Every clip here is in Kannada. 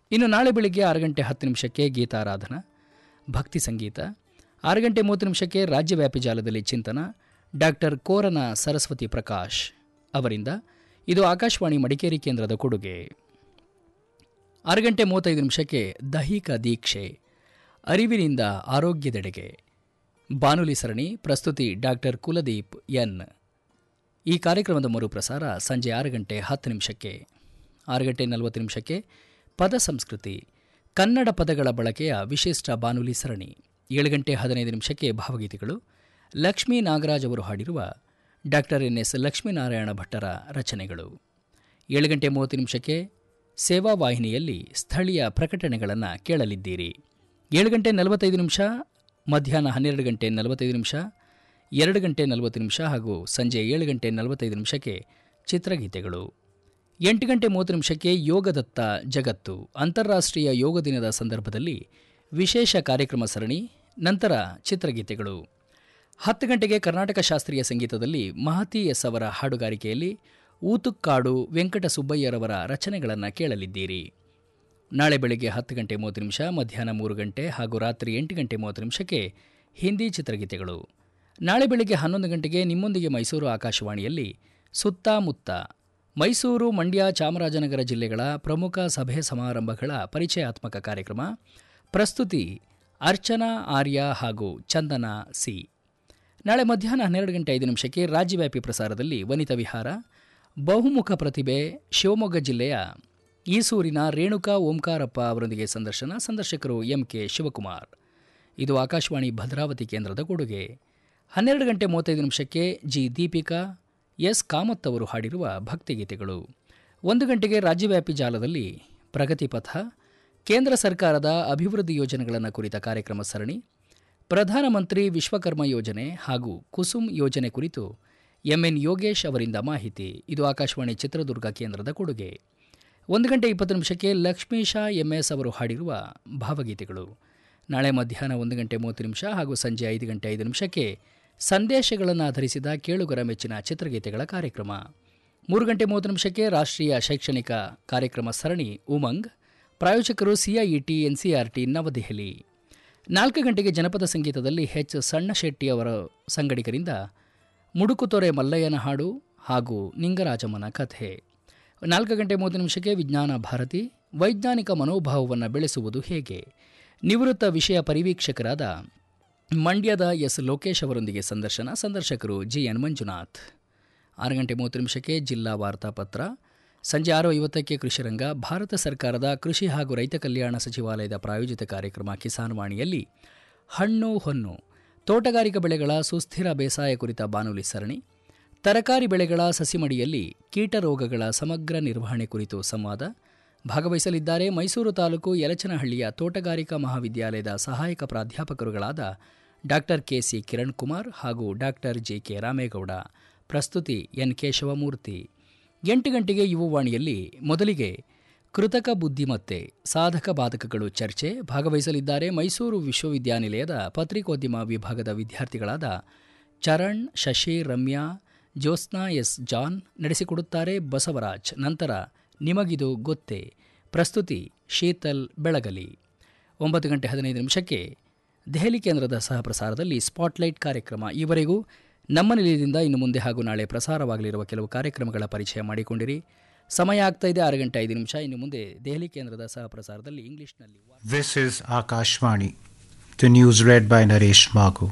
ಇನ್ನು ನಾಳೆ ಬೆಳಿಗ್ಗೆ ಆರು ಗಂಟೆ ಹತ್ತು ನಿಮಿಷಕ್ಕೆ ಗೀತಾರಾಧನಾ ಭಕ್ತಿ ಸಂಗೀತ ಆರು ಗಂಟೆ ಮೂವತ್ತು ನಿಮಿಷಕ್ಕೆ ರಾಜ್ಯವ್ಯಾಪಿ ಜಾಲದಲ್ಲಿ ಚಿಂತನ ಡಾಕ್ಟರ್ ಕೋರನ ಸರಸ್ವತಿ ಪ್ರಕಾಶ್ ಅವರಿಂದ ಇದು ಆಕಾಶವಾಣಿ ಮಡಿಕೇರಿ ಕೇಂದ್ರದ ಕೊಡುಗೆ ಆರು ಗಂಟೆ ಮೂವತ್ತೈದು ನಿಮಿಷಕ್ಕೆ ದೈಹಿಕ ದೀಕ್ಷೆ ಅರಿವಿನಿಂದ ಆರೋಗ್ಯದೆಡೆಗೆ ಬಾನುಲಿ ಸರಣಿ ಪ್ರಸ್ತುತಿ ಡಾಕ್ಟರ್ ಕುಲದೀಪ್ ಎನ್ ಈ ಕಾರ್ಯಕ್ರಮದ ಮರುಪ್ರಸಾರ ಸಂಜೆ ಆರು ಗಂಟೆ ಹತ್ತು ನಿಮಿಷಕ್ಕೆ ಆರು ಗಂಟೆ ನಲವತ್ತು ನಿಮಿಷಕ್ಕೆ ಪದ ಸಂಸ್ಕೃತಿ ಕನ್ನಡ ಪದಗಳ ಬಳಕೆಯ ವಿಶಿಷ್ಟ ಬಾನುಲಿ ಸರಣಿ ಏಳು ಗಂಟೆ ಹದಿನೈದು ನಿಮಿಷಕ್ಕೆ ಭಾವಗೀತೆಗಳು ಲಕ್ಷ್ಮೀ ನಾಗರಾಜ್ ಅವರು ಹಾಡಿರುವ ಡಾಕ್ಟರ್ ಎನ್ ಎಸ್ ಲಕ್ಷ್ಮೀನಾರಾಯಣ ಭಟ್ಟರ ರಚನೆಗಳು ಏಳು ಗಂಟೆ ಮೂವತ್ತು ನಿಮಿಷಕ್ಕೆ ಸೇವಾ ವಾಹಿನಿಯಲ್ಲಿ ಸ್ಥಳೀಯ ಪ್ರಕಟಣೆಗಳನ್ನು ಕೇಳಲಿದ್ದೀರಿ ಏಳು ಗಂಟೆ ನಲವತ್ತೈದು ನಿಮಿಷ ಮಧ್ಯಾಹ್ನ ಹನ್ನೆರಡು ಗಂಟೆ ನಲವತ್ತೈದು ನಿಮಿಷ ಎರಡು ಗಂಟೆ ನಲವತ್ತು ನಿಮಿಷ ಹಾಗೂ ಸಂಜೆ ಏಳು ಗಂಟೆ ನಲವತ್ತೈದು ನಿಮಿಷಕ್ಕೆ ಚಿತ್ರಗೀತೆಗಳು ಎಂಟು ಗಂಟೆ ಮೂವತ್ತು ನಿಮಿಷಕ್ಕೆ ಯೋಗದತ್ತ ಜಗತ್ತು ಅಂತಾರಾಷ್ಟ್ರೀಯ ಯೋಗ ದಿನದ ಸಂದರ್ಭದಲ್ಲಿ ವಿಶೇಷ ಕಾರ್ಯಕ್ರಮ ಸರಣಿ ನಂತರ ಚಿತ್ರಗೀತೆಗಳು ಹತ್ತು ಗಂಟೆಗೆ ಕರ್ನಾಟಕ ಶಾಸ್ತ್ರೀಯ ಸಂಗೀತದಲ್ಲಿ ಮಹತಿ ಎಸ್ ಅವರ ಹಾಡುಗಾರಿಕೆಯಲ್ಲಿ ಊತುಕ್ಕಾಡು ವೆಂಕಟ ಸುಬ್ಬಯ್ಯರವರ ರಚನೆಗಳನ್ನು ಕೇಳಲಿದ್ದೀರಿ ನಾಳೆ ಬೆಳಗ್ಗೆ ಹತ್ತು ಗಂಟೆ ಮೂವತ್ತು ನಿಮಿಷ ಮಧ್ಯಾಹ್ನ ಮೂರು ಗಂಟೆ ಹಾಗೂ ರಾತ್ರಿ ಎಂಟು ಗಂಟೆ ಮೂವತ್ತು ನಿಮಿಷಕ್ಕೆ ಹಿಂದಿ ಚಿತ್ರಗೀತೆಗಳು ನಾಳೆ ಬೆಳಗ್ಗೆ ಹನ್ನೊಂದು ಗಂಟೆಗೆ ನಿಮ್ಮೊಂದಿಗೆ ಮೈಸೂರು ಆಕಾಶವಾಣಿಯಲ್ಲಿ ಸುತ್ತಮುತ್ತ ಮೈಸೂರು ಮಂಡ್ಯ ಚಾಮರಾಜನಗರ ಜಿಲ್ಲೆಗಳ ಪ್ರಮುಖ ಸಭೆ ಸಮಾರಂಭಗಳ ಪರಿಚಯಾತ್ಮಕ ಕಾರ್ಯಕ್ರಮ ಪ್ರಸ್ತುತಿ ಅರ್ಚನಾ ಆರ್ಯ ಹಾಗೂ ಚಂದನ ಸಿ ನಾಳೆ ಮಧ್ಯಾಹ್ನ ಹನ್ನೆರಡು ಗಂಟೆ ಐದು ನಿಮಿಷಕ್ಕೆ ರಾಜ್ಯವ್ಯಾಪಿ ಪ್ರಸಾರದಲ್ಲಿ ವನಿತಾ ವಿಹಾರ ಬಹುಮುಖ ಪ್ರತಿಭೆ ಶಿವಮೊಗ್ಗ ಜಿಲ್ಲೆಯ ಈಸೂರಿನ ರೇಣುಕಾ ಓಂಕಾರಪ್ಪ ಅವರೊಂದಿಗೆ ಸಂದರ್ಶನ ಸಂದರ್ಶಕರು ಎಂ ಕೆ ಶಿವಕುಮಾರ್ ಇದು ಆಕಾಶವಾಣಿ ಭದ್ರಾವತಿ ಕೇಂದ್ರದ ಕೊಡುಗೆ ಹನ್ನೆರಡು ಗಂಟೆ ಮೂವತ್ತೈದು ನಿಮಿಷಕ್ಕೆ ಜಿ ದೀಪಿಕಾ ಎಸ್ ಕಾಮತ್ ಅವರು ಹಾಡಿರುವ ಭಕ್ತಿಗೀತೆಗಳು ಒಂದು ಗಂಟೆಗೆ ರಾಜ್ಯವ್ಯಾಪಿ ಜಾಲದಲ್ಲಿ ಪ್ರಗತಿ ಪಥ ಕೇಂದ್ರ ಸರ್ಕಾರದ ಅಭಿವೃದ್ಧಿ ಯೋಜನೆಗಳನ್ನು ಕುರಿತ ಕಾರ್ಯಕ್ರಮ ಸರಣಿ ಪ್ರಧಾನಮಂತ್ರಿ ವಿಶ್ವಕರ್ಮ ಯೋಜನೆ ಹಾಗೂ ಕುಸುಮ್ ಯೋಜನೆ ಕುರಿತು ಎಂಎನ್ ಯೋಗೇಶ್ ಅವರಿಂದ ಮಾಹಿತಿ ಇದು ಆಕಾಶವಾಣಿ ಚಿತ್ರದುರ್ಗ ಕೇಂದ್ರದ ಕೊಡುಗೆ ಒಂದು ಗಂಟೆ ಇಪ್ಪತ್ತು ನಿಮಿಷಕ್ಕೆ ಲಕ್ಷ್ಮೀಶಾ ಎಂಎಸ್ ಅವರು ಹಾಡಿರುವ ಭಾವಗೀತೆಗಳು ನಾಳೆ ಮಧ್ಯಾಹ್ನ ಒಂದು ಗಂಟೆ ಮೂವತ್ತು ನಿಮಿಷ ಹಾಗೂ ಸಂಜೆ ಐದು ಗಂಟೆ ಐದು ನಿಮಿಷಕ್ಕೆ ಸಂದೇಶಗಳನ್ನು ಆಧರಿಸಿದ ಕೇಳುಗರ ಮೆಚ್ಚಿನ ಚಿತ್ರಗೀತೆಗಳ ಕಾರ್ಯಕ್ರಮ ಮೂರು ಗಂಟೆ ಮೂವತ್ತು ನಿಮಿಷಕ್ಕೆ ರಾಷ್ಟ್ರೀಯ ಶೈಕ್ಷಣಿಕ ಕಾರ್ಯಕ್ರಮ ಸರಣಿ ಉಮಂಗ್ ಪ್ರಾಯೋಜಕರು ಸಿಐಇಟಿ ಎನ್ಸಿಆರ್ಟಿ ನವದೆಹಲಿ ನಾಲ್ಕು ಗಂಟೆಗೆ ಜನಪದ ಸಂಗೀತದಲ್ಲಿ ಎಚ್ ಸಣ್ಣಶೆಟ್ಟಿ ಅವರ ಸಂಗಡಿಗರಿಂದ ಮುಡುಕುತೊರೆ ಮಲ್ಲಯ್ಯನ ಹಾಡು ಹಾಗೂ ನಿಂಗರಾಜಮ್ಮನ ಕಥೆ ನಾಲ್ಕು ಗಂಟೆ ಮೂವತ್ತು ನಿಮಿಷಕ್ಕೆ ವಿಜ್ಞಾನ ಭಾರತಿ ವೈಜ್ಞಾನಿಕ ಮನೋಭಾವವನ್ನು ಬೆಳೆಸುವುದು ಹೇಗೆ ನಿವೃತ್ತ ವಿಷಯ ಪರಿವೀಕ್ಷಕರಾದ ಮಂಡ್ಯದ ಎಸ್ ಲೋಕೇಶ್ ಅವರೊಂದಿಗೆ ಸಂದರ್ಶನ ಸಂದರ್ಶಕರು ಜಿ ಎನ್ ಮಂಜುನಾಥ್ ಆರು ಗಂಟೆ ಮೂವತ್ತು ನಿಮಿಷಕ್ಕೆ ಜಿಲ್ಲಾ ವಾರ್ತಾಪತ್ರ ಸಂಜೆ ಆರು ಐವತ್ತಕ್ಕೆ ಕೃಷಿರಂಗ ಭಾರತ ಸರ್ಕಾರದ ಕೃಷಿ ಹಾಗೂ ರೈತ ಕಲ್ಯಾಣ ಸಚಿವಾಲಯದ ಪ್ರಾಯೋಜಿತ ಕಾರ್ಯಕ್ರಮ ಕಿಸಾನ್ ವಾಣಿಯಲ್ಲಿ ಹಣ್ಣು ಹೊನ್ನು ತೋಟಗಾರಿಕಾ ಬೆಳೆಗಳ ಸುಸ್ಥಿರ ಬೇಸಾಯ ಕುರಿತ ಬಾನುಲಿ ಸರಣಿ ತರಕಾರಿ ಬೆಳೆಗಳ ಸಸಿಮಡಿಯಲ್ಲಿ ಕೀಟರೋಗಗಳ ಸಮಗ್ರ ನಿರ್ವಹಣೆ ಕುರಿತು ಸಂವಾದ ಭಾಗವಹಿಸಲಿದ್ದಾರೆ ಮೈಸೂರು ತಾಲೂಕು ಯಲಚನಹಳ್ಳಿಯ ತೋಟಗಾರಿಕಾ ಮಹಾವಿದ್ಯಾಲಯದ ಸಹಾಯಕ ಪ್ರಾಧ್ಯಾಪಕರುಗಳಾದ ಡಾಕ್ಟರ್ ಕೆಸಿ ಕಿರಣ್ ಕುಮಾರ್ ಹಾಗೂ ಡಾಕ್ಟರ್ ಜೆ ಕೆ ರಾಮೇಗೌಡ ಪ್ರಸ್ತುತಿ ಎನ್ ಕೇಶವಮೂರ್ತಿ ಎಂಟು ಗಂಟೆಗೆ ಯುವವಾಣಿಯಲ್ಲಿ ಮೊದಲಿಗೆ ಕೃತಕ ಬುದ್ಧಿಮತ್ತೆ ಸಾಧಕ ಬಾಧಕಗಳು ಚರ್ಚೆ ಭಾಗವಹಿಸಲಿದ್ದಾರೆ ಮೈಸೂರು ವಿಶ್ವವಿದ್ಯಾನಿಲಯದ ಪತ್ರಿಕೋದ್ಯಮ ವಿಭಾಗದ ವಿದ್ಯಾರ್ಥಿಗಳಾದ ಚರಣ್ ಶಶಿ ರಮ್ಯಾ ಜ್ಯೋತ್ಸ್ನಾ ಎಸ್ ಜಾನ್ ನಡೆಸಿಕೊಡುತ್ತಾರೆ ಬಸವರಾಜ್ ನಂತರ ನಿಮಗಿದು ಗೊತ್ತೇ ಪ್ರಸ್ತುತಿ ಶೀತಲ್ ಬೆಳಗಲಿ ಒಂಬತ್ತು ಗಂಟೆ ಹದಿನೈದು ನಿಮಿಷಕ್ಕೆ ದೆಹಲಿ ಕೇಂದ್ರದ ಸಹ ಪ್ರಸಾರದಲ್ಲಿ ಸ್ಪಾಟ್ಲೈಟ್ ಕಾರ್ಯಕ್ರಮ ಈವರೆಗೂ ನಮ್ಮ ನಿಲಯದಿಂದ ಇನ್ನು ಮುಂದೆ ಹಾಗೂ ನಾಳೆ ಪ್ರಸಾರವಾಗಲಿರುವ ಕೆಲವು ಕಾರ್ಯಕ್ರಮಗಳ ಪರಿಚಯ ಮಾಡಿಕೊಂಡಿರಿ ಸಮಯ ಆಗ್ತಾ ಇದೆ ಆರು ಗಂಟೆ ಐದು ನಿಮಿಷ ಇನ್ನು ಮುಂದೆ ದೆಹಲಿ ಕೇಂದ್ರದ ಸಹ ಪ್ರಸಾರದಲ್ಲಿ ಇಂಗ್ಲಿಷ್ನಲ್ಲಿ This is Akashvani. The news read by Naresh Magu.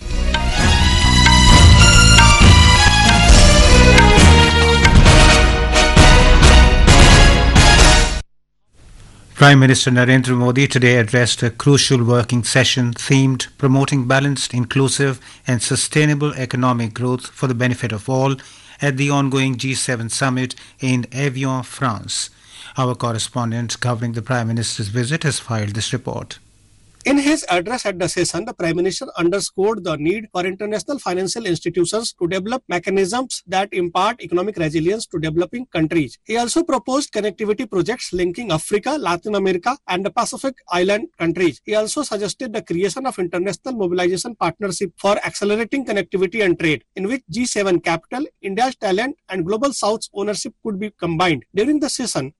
Prime Minister Narendra Modi today addressed a crucial working session themed promoting balanced, inclusive, and sustainable economic growth for the benefit of all at the ongoing G7 summit in Evian, France. Our correspondent covering the Prime Minister's visit has filed this report. In his address at the session, the Prime Minister underscored the need for international financial institutions to develop mechanisms that impart economic resilience to developing countries. He also proposed connectivity projects linking Africa, Latin America, and the Pacific Island countries. He also suggested the creation of international mobilization partnership for accelerating connectivity and trade, in which G7 capital, India's talent, and global South's ownership could be combined. During the session,